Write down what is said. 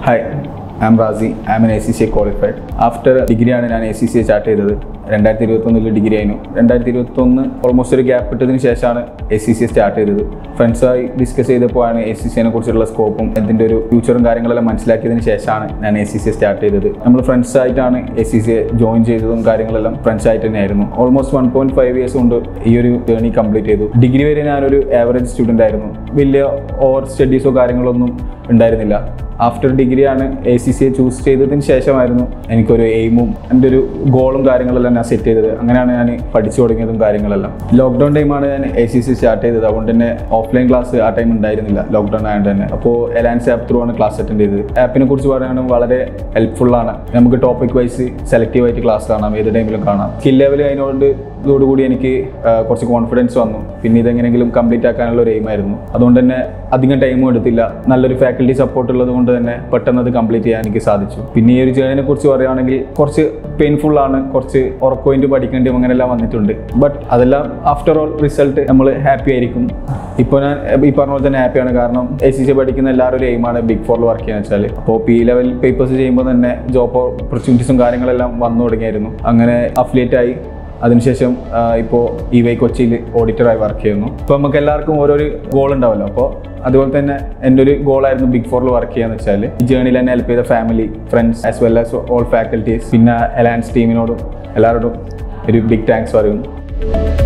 hi I'm Razi I'm an A C C qualified after ഡിഗ്രിയാണ് ഞാൻ A C C start ചെയ്തത് രണ്ടായിരത്തി ഇരുപത്തൊന്നിൽ ഡിഗ്രി ആയിരുന്നു രണ്ടായിരത്തി ഇരുപത്തൊന്ന് ഓൾമോസ്റ്റ് ഒരു ഗ്യാപ്പ് ഇട്ടതിന് ശേഷമാണ് എ സി സി സ്റ്റാർട്ട് ചെയ്തത് ഫ്രണ്ട്സായി ഡിസ്കസ് ചെയ്തപ്പോഴാണ് എ സി സിനെ കുറിച്ചുള്ള സ്കോപ്പും അതിൻ്റെ ഒരു ഫ്യൂച്ചറും കാര്യങ്ങളെല്ലാം മനസ്സിലാക്കിയതിന് ശേഷമാണ് ഞാൻ എ സി സി സ്റ്റാർട്ട് ചെയ്തത് നമ്മൾ ഫ്രണ്ട്സ് ആയിട്ടാണ് എ സി സി ജോയിൻ ചെയ്തതും കാര്യങ്ങളെല്ലാം ഫ്രണ്ട്സ് ആയിട്ട് തന്നെയായിരുന്നു almost one point five years കൊണ്ട് ഈ ഒരു ജേർണി കംപ്ലീറ്റ് ചെയ്തു ഡിഗ്രി വരെ ഞാനൊരു ആവറേജ് സ്റ്റുഡൻ്റ് ആയിരുന്നു വലിയ ഓവർ സ്റ്റഡീസോ കാര്യങ്ങളൊന്നും ഉണ്ടായിരുന്നില്ല ആഫ്റ്റർ ഡിഗ്രിയാണ് എ സി സിയെ ചൂസ് ചെയ്തതിന് ശേഷമായിരുന്നു എനിക്കൊരു എയിമും എൻ്റെ ഒരു ഗോളും കാര്യങ്ങളെല്ലാം ഞാൻ സെറ്റ് ചെയ്തത് അങ്ങനെയാണ് ഞാൻ പഠിച്ചു തുടങ്ങിയതും കാര്യങ്ങളെല്ലാം ലോക്ക്ഡൗൺ ടൈമാണ് ഞാൻ എ സി സി സ്റ്റാർട്ട് ചെയ്തത് അതുകൊണ്ട് തന്നെ ഓഫ്ലൈൻ ക്ലാസ് ആ ടൈം ഉണ്ടായിരുന്നില്ല ലോക്ക്ഡൗൺ ആയതുകൊണ്ട് തന്നെ അപ്പോൾ എലാൻസ് ആപ്പ് ത്രൂ ആണ് ക്ലാസ് അറ്റൻഡ് ചെയ്തത് ആപ്പിനെ കുറിച്ച് പറയുകയാണെങ്കിൽ വളരെ ഹെൽപ്ഫുള്ളാണ് നമുക്ക് ടോപ്പിക് വൈസ് സെലക്റ്റീവ് ആയിട്ട് ക്ലാസ് കാണാം ഏത് ടൈമിലും കാണാം സ്കിൽ ലെവൽ അതിനോട് ഇതോടുകൂടി എനിക്ക് ആ, കുറച്ച് കോൺഫിഡൻസ് വന്നു പിന്നെ ഇതെങ്ങനെയെങ്കിലും കംപ്ലീറ്റ് ആക്കാനുള്ള ഒരു എയിം ആയിരുന്നു അതുകൊണ്ട് തന്നെ അധികം ടൈമും എടുത്തില്ല നല്ലൊരു ഫാക്കൽറ്റി സപ്പോർട്ട് ഉള്ളത് കൊണ്ട് തന്നെ പെട്ടെന്ന് അത് കംപ്ലീറ്റ് ചെയ്യാൻ എനിക്ക് സാധിച്ചു പിന്നെ ഈ ഒരു ജേണിനെ കുറിച്ച് പറയുകയാണെങ്കിൽ കുറച്ച് പെയിൻഫുൾ ആണ് കുറച്ച് ഉറക്കോയിന്റ് പഠിക്കേണ്ടിയും അങ്ങനെയെല്ലാം വന്നിട്ടുണ്ട് ബട്ട് അതെല്ലാം ആഫ്റ്റർ ഓൾ റിസൾട്ട് നമ്മൾ ഹാപ്പി ആയിരിക്കും ഇപ്പോൾ ഞാൻ ഈ പറഞ്ഞ പോലെ തന്നെ ഹാപ്പിയാണ് കാരണം എ സി സി പഠിക്കുന്ന എല്ലാവരും ഒരു എയിമാണ് ബിഗ് ഫോറിൽ വർക്ക് ചെയ്യാന്ന് വെച്ചാൽ അപ്പോൾ പി ലെവൽ പേപ്പേഴ്സ് ചെയ്യുമ്പോൾ തന്നെ ജോബ് ഓപ്പർച്യൂണിറ്റീസും കാര്യങ്ങളെല്ലാം വന്നു തുടങ്ങിയായിരുന്നു അങ്ങനെ അഫിലിയേറ്റ് ആയി അതിനുശേഷം ഇപ്പോൾ ഇ വൈ കൊച്ചിയിൽ ഓഡിറ്ററായി വർക്ക് ചെയ്യുന്നു ഇപ്പോൾ നമുക്ക് എല്ലാവർക്കും ഓരോരു ഗോൾ ഉണ്ടാവല്ലോ അപ്പോൾ അതുപോലെ തന്നെ എൻ്റെ ഒരു ഗോളായിരുന്നു ബിഗ് ഫോറിൽ വർക്ക് ചെയ്യാന്ന് വെച്ചാൽ ഈ ജേണിയിൽ എന്നെ ഹെൽപ്പ് ചെയ്ത family friends as well as all faculties പിന്നെ അലാൻസ് ടീമിനോടും എല്ലാവരോടും ഒരു ബിഗ് താങ്ക്സ് പറയുന്നു